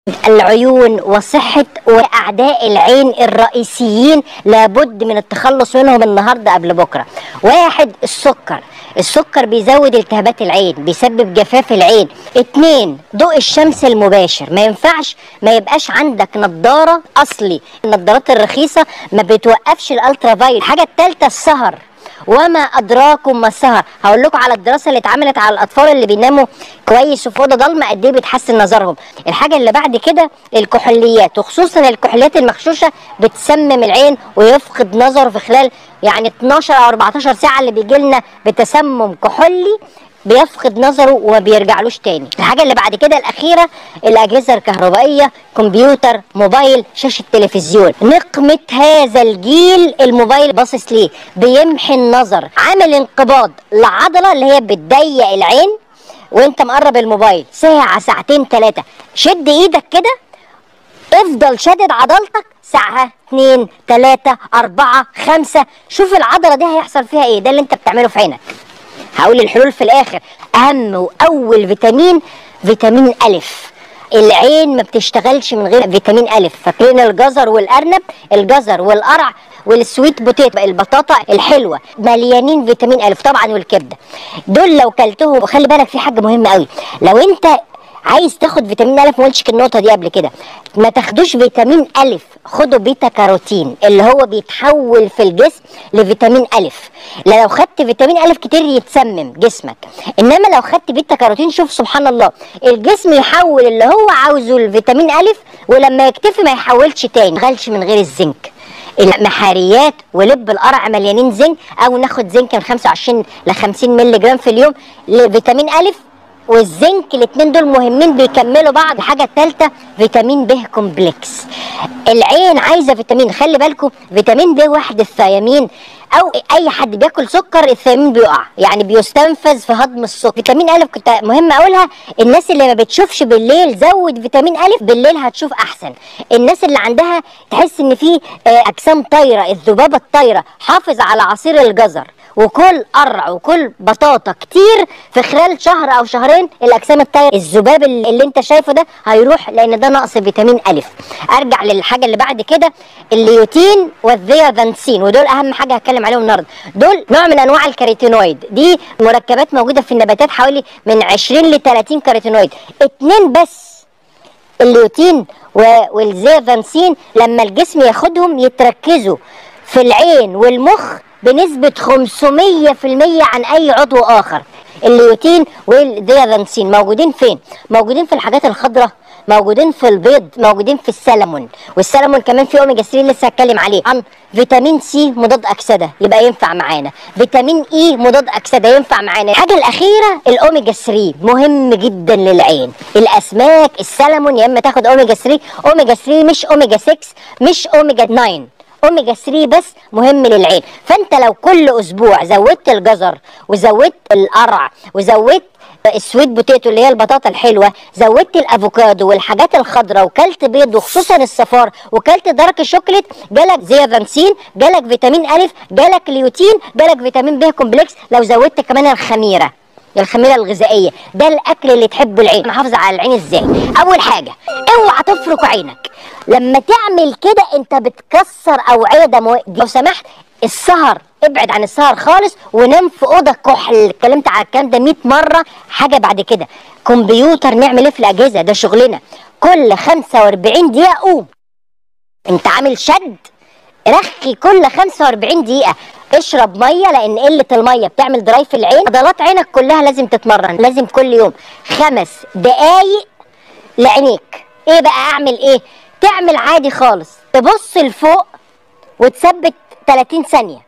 العيون وصحة وأعداء العين الرئيسيين لابد من التخلص منهم النهاردة قبل بكرة واحد السكر السكر بيزود التهابات العين بيسبب جفاف العين اتنين ضوء الشمس المباشر ما ينفعش ما يبقاش عندك نظارة أصلي النظارات الرخيصة ما بتوقفش الألترا فايل الحاجة التالتة السهر وما ادراكم ما السهر هقول لكم على الدراسه اللي اتعملت على الاطفال اللي بيناموا كويس وفي اوضه ضلمه قد ايه بتحسن نظرهم الحاجه اللي بعد كده الكحوليات وخصوصا الكحوليات المغشوشه بتسمم العين ويفقد نظره في خلال يعني 12 او 14 ساعه اللي بيجي لنا بتسمم كحولي بيفقد نظره وما بيرجعلوش تاني الحاجه اللي بعد كده الاخيره الاجهزه الكهربائيه كمبيوتر موبايل شاشه تلفزيون نقمه هذا الجيل الموبايل باصص ليه بيمحي النظر عامل انقباض لعضله اللي هي بتضيق العين وانت مقرب الموبايل ساعه ساعتين ثلاثه شد ايدك كده افضل شادد عضلتك ساعة اتنين تلاتة أربعة خمسة شوف العضلة دي هيحصل فيها ايه ده اللي انت بتعمله في عينك هقول الحلول في الاخر اهم واول فيتامين فيتامين الف العين ما بتشتغلش من غير فيتامين الف فاكرين الجزر والارنب الجزر والقرع والسويت بوتيتو البطاطا الحلوه مليانين فيتامين الف طبعا والكبده دول لو كلتهم وخلي بالك في حاجه مهمه قوي لو انت عايز تاخد فيتامين الف ما قلتش النقطه دي قبل كده ما تاخدوش فيتامين الف خدوا بيتا كاروتين اللي هو بيتحول في الجسم لفيتامين الف لو خدت فيتامين الف كتير يتسمم جسمك انما لو خدت بيتا كاروتين شوف سبحان الله الجسم يحول اللي هو عاوزه الفيتامين الف ولما يكتفي ما يحولش تاني ما يشتغلش من غير الزنك المحاريات ولب القرع مليانين زنك او ناخد زنك من 25 ل 50 مللي جرام في اليوم لفيتامين الف والزنك الاثنين دول مهمين بيكملوا بعض الحاجه الثالثه فيتامين ب كومبلكس العين عايزه فيتامين خلي بالكم فيتامين ب واحد الثيامين او اي حد بياكل سكر الثيامين بيقع يعني بيستنفذ في هضم السكر فيتامين الف كنت مهم اقولها الناس اللي ما بتشوفش بالليل زود فيتامين الف بالليل هتشوف احسن الناس اللي عندها تحس ان في اجسام طايره الذبابه الطايره حافظ على عصير الجزر وكل قرع وكل بطاطا كتير في خلال شهر او شهرين الاجسام الطايره الذباب اللي انت شايفه ده هيروح لان ده نقص فيتامين الف ارجع للحاجه اللي بعد كده الليوتين والذيافانسين ودول اهم حاجه هتكلم عليهم النهارده دول نوع من انواع الكاريتينويد دي مركبات موجوده في النباتات حوالي من 20 ل 30 كاريتينويد اتنين بس الليوتين والزيافانسين لما الجسم ياخدهم يتركزوا في العين والمخ بنسبة 500% عن أي عضو آخر الليوتين والديافانسين موجودين فين؟ موجودين في الحاجات الخضراء موجودين في البيض موجودين في السلمون والسلمون كمان فيه اوميجا 3 لسه هتكلم عليه عن فيتامين سي مضاد اكسده يبقى ينفع معانا فيتامين اي مضاد اكسده ينفع معانا الحاجه الاخيره الاوميجا 3 مهم جدا للعين الاسماك السلمون يا اما تاخد اوميجا 3 اوميجا 3 مش اوميجا 6 مش اوميجا 9 اوميجا 3 بس مهم للعين فانت لو كل اسبوع زودت الجزر وزودت القرع وزودت السويت بوتيتو اللي هي البطاطا الحلوه زودت الافوكادو والحاجات الخضراء وكلت بيض وخصوصا الصفار وكلت دارك الشوكليت جالك زيافانسين جالك فيتامين الف جالك ليوتين جالك فيتامين ب كومبلكس لو زودت كمان الخميره الخميره الغذائيه ده الاكل اللي تحبه العين محافظه على العين ازاي اول حاجه اوعى تفرك عينك لما تعمل كده انت بتكسر اوعيه دمويه لو سمحت السهر ابعد عن السهر خالص ونام في اوضه كحل اتكلمت على الكلام ده 100 مره حاجه بعد كده كمبيوتر نعمل ايه في الاجهزه ده شغلنا كل 45 دقيقه قوم انت عامل شد رخي كل 45 دقيقه اشرب ميه لان قله الميه بتعمل دراي في العين عضلات عينك كلها لازم تتمرن لازم كل يوم خمس دقايق لعينيك ايه بقى اعمل ايه تعمل عادي خالص تبص لفوق وتثبت 30 ثانيه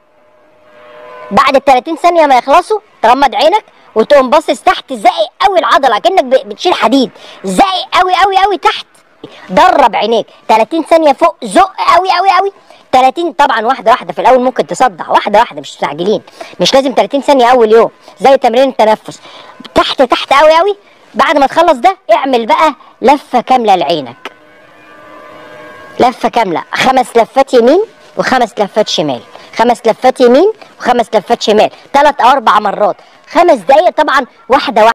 بعد ال 30 ثانيه ما يخلصوا تغمض عينك وتقوم باصص تحت زقي قوي العضله كانك بتشيل حديد زقي قوي قوي قوي تحت درب عينيك 30 ثانيه فوق زق قوي قوي قوي 30 طبعا واحده واحده في الاول ممكن تصدع واحده واحده مش مستعجلين مش لازم 30 ثانيه اول يوم زي تمرين التنفس تحت تحت قوي قوي بعد ما تخلص ده اعمل بقى لفه كامله لعينك لفه كامله خمس لفات يمين وخمس لفات شمال خمس لفات يمين وخمس لفات شمال ثلاث او اربع مرات خمس دقايق طبعا واحده واحده